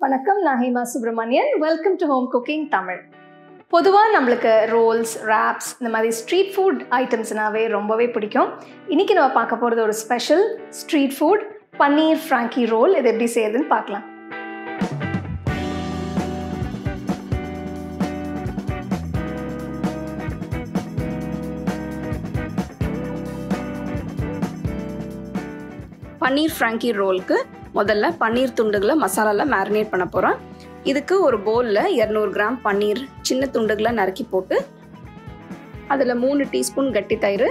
வணக்கம் நான் Hema Subramanian welcome to home cooking Tamil பொதுவாக நம்மளுக்கு ரோல்ஸ் ரேப்ஸ் இந்த மாதிரி ஸ்ட்ரீட் ஃபுட் ஐட்டம்ஸ்னாவே ரொம்பவே பிடிக்கும் இன்றைக்கி நம்ம பார்க்க போகிறது ஒரு special street food paneer frankie roll இது எப்படி செய்யுதுன்னு பார்க்கலாம் பன்னீர் ஃப்ராங்கி ரோலுக்கு முதல்ல பன்னீர் துண்டுகளை மசாலாவில் மேரினேட் பண்ண போகிறோம் இதுக்கு ஒரு பவுலில் இரநூறு கிராம் பன்னீர் சின்ன துண்டுகளை நறுக்கி போட்டு அதில் மூணு டீஸ்பூன் கட்டி தயிர்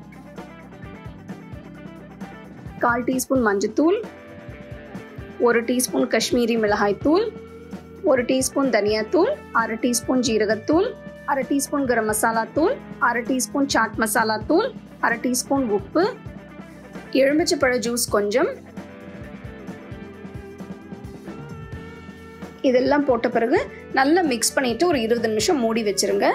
கால் டீஸ்பூன் மஞ்சத்தூள் ஒரு டீஸ்பூன் காஷ்மீரி மிளகாய் தூள் ஒரு டீஸ்பூன் தனியாத்தூள் அரை டீஸ்பூன் ஜீரகத்தூள் அரை டீஸ்பூன் கரம் மசாலா தூள் அரை டீஸ்பூன் சாட் மசாலா தூள் அரை டீஸ்பூன் உப்பு எலுமிச்சப்பழ ஜூஸ் கொஞ்சம் இதெல்லாம் போட்ட பிறகு நல்லா மிக்ஸ் பண்ணிட்டு ஒரு இருபது நிமிஷம் மூடி வச்சிருங்க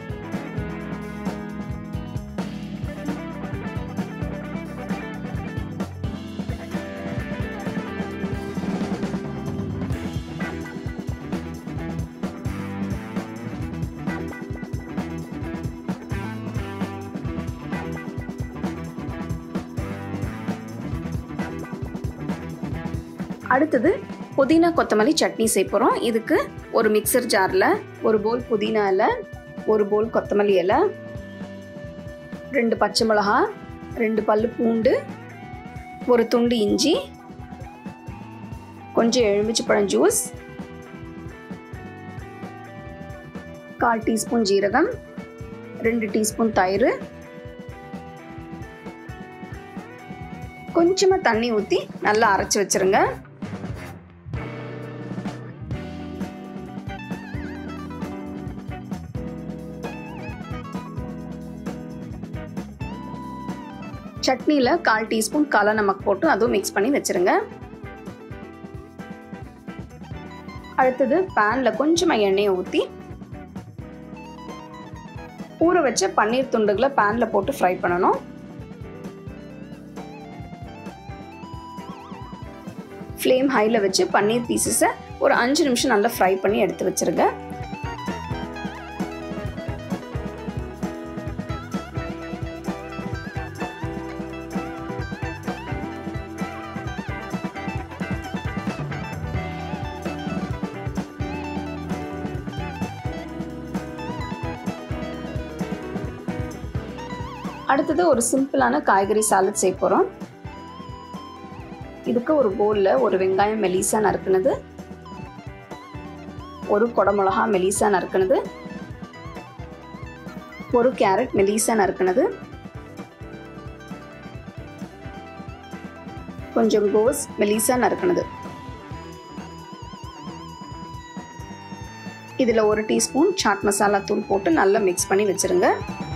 அடுத்தது புதினா கொத்தமல்லி சட்னி செய்ய போகிறோம் இதுக்கு ஒரு மிக்சர் ஜாரில் ஒரு போல் புதினா இலை ஒரு போல் கொத்தமல்லி இலை ரெண்டு பச்சை மிளகா ரெண்டு பல் பூண்டு ஒரு துண்டு இஞ்சி கொஞ்சம் எலுமிச்சப்பழம் ஜூஸ் கால் டீஸ்பூன் ஜீரகம் ரெண்டு டீஸ்பூன் தயிர் கொஞ்சமாக தண்ணி ஊற்றி நல்லா அரைச்சி வச்சுருங்க சட்னியில் கால் டீஸ்பூன் காலை நமக்கு போட்டு அதுவும் மிக்ஸ் பண்ணி வச்சுருங்க அடுத்தது பேனில் கொஞ்சமாக எண்ணெயை ஊற்றி ஊற வச்ச பன்னீர் துண்டுகளை பேனில் போட்டு ஃப்ரை பண்ணணும் ஃப்ளேம் ஹையில் வச்சு பன்னீர் பீசஸை ஒரு அஞ்சு நிமிஷம் நல்லா ஃப்ரை பண்ணி எடுத்து வச்சுருங்க அடுத்தது ஒரு சிம்பிளான காய்கறி சாலட் செய்ய போகிறோம் இதுக்கு ஒரு பவுலில் ஒரு வெங்காயம் மெலிசா நறுக்குனது ஒரு குடமிளகா மெலிசா நறுக்குனது ஒரு கேரட் மெலிசா நறுக்குனது கொஞ்சம் கோஸ் மெலிசா நறுக்குனது இதில் ஒரு டீஸ்பூன் சாட் மசாலா தூள் போட்டு நல்லா மிக்ஸ் பண்ணி வச்சுருங்க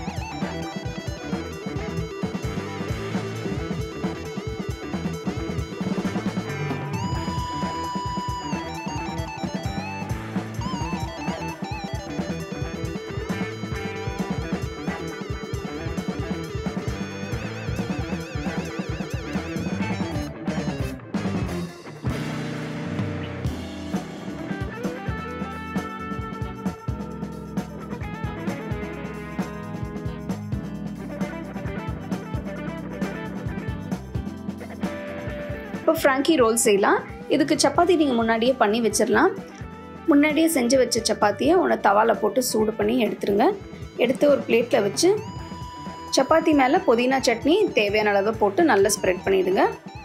இப்போ ஃப்ராங்கி ரோல் செய்யலாம் இதுக்கு சப்பாத்தி நீங்கள் முன்னாடியே பண்ணி வச்சிடலாம் முன்னாடியே செஞ்சு வச்ச சப்பாத்தியை உன்னை தவாவில் போட்டு சூடு பண்ணி எடுத்துருங்க எடுத்து ஒரு பிளேட்டில் வச்சு சப்பாத்தி மேலே புதினா சட்னி தேவையான அளவு போட்டு நல்லா ஸ்ப்ரெட் பண்ணிவிடுங்க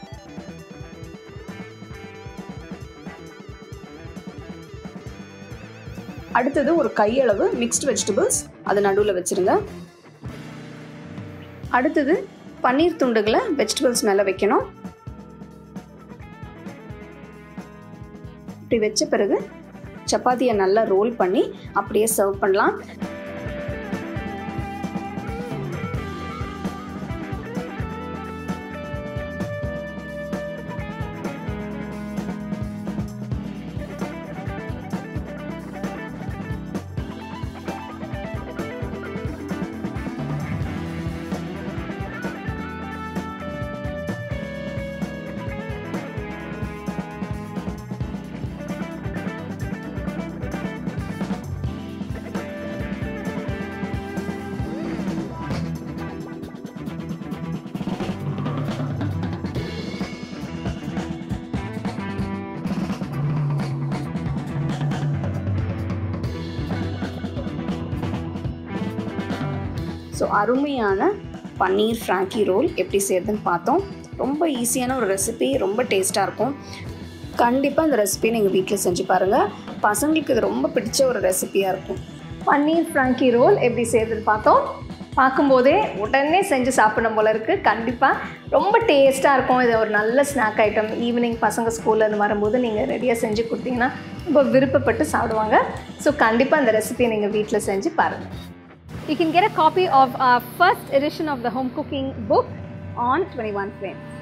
அடுத்தது ஒரு கையளவு மிக்ஸ்டு வெஜிடபிள்ஸ் அது நடுவில் வச்சுருங்க அடுத்தது பன்னீர் துண்டுகளை வெஜிடபிள்ஸ் மேலே வைக்கணும் இப்படி வச்ச பிறகு சப்பாத்தியை நல்லா ரோல் பண்ணி அப்படியே சர்வ் பண்ணலாம் ஸோ அருமையான பன்னீர் ஃப்ராங்கி ரோல் எப்படி செய்யறதுன்னு பார்த்தோம் ரொம்ப ஈஸியான ஒரு ரெசிபி ரொம்ப டேஸ்ட்டாக இருக்கும் கண்டிப்பாக இந்த ரெசிபியை நீங்கள் வீட்டில் செஞ்சு பாருங்கள் பசங்களுக்கு இது ரொம்ப பிடிச்ச ஒரு ரெசிபியாக இருக்கும் பன்னீர் ஃப்ராங்கி ரோல் எப்படி செய்யறதுன்னு பார்த்தோம் பார்க்கும்போதே உடனே செஞ்சு சாப்பிடணும் போல இருக்குது கண்டிப்பாக ரொம்ப டேஸ்ட்டாக இருக்கும் இது ஒரு நல்ல ஸ்நாக் ஐட்டம் ஈவினிங் பசங்க ஸ்கூல்லேருந்து வரும்போது நீங்கள் ரெடியாக செஞ்சு கொடுத்தீங்கன்னா ரொம்ப விருப்பப்பட்டு சாப்பிடுவாங்க ஸோ கண்டிப்பாக இந்த ரெசிபியை நீங்கள் வீட்டில் செஞ்சு பாருங்கள் You can get a copy of our first edition of the home cooking book on twenty one frame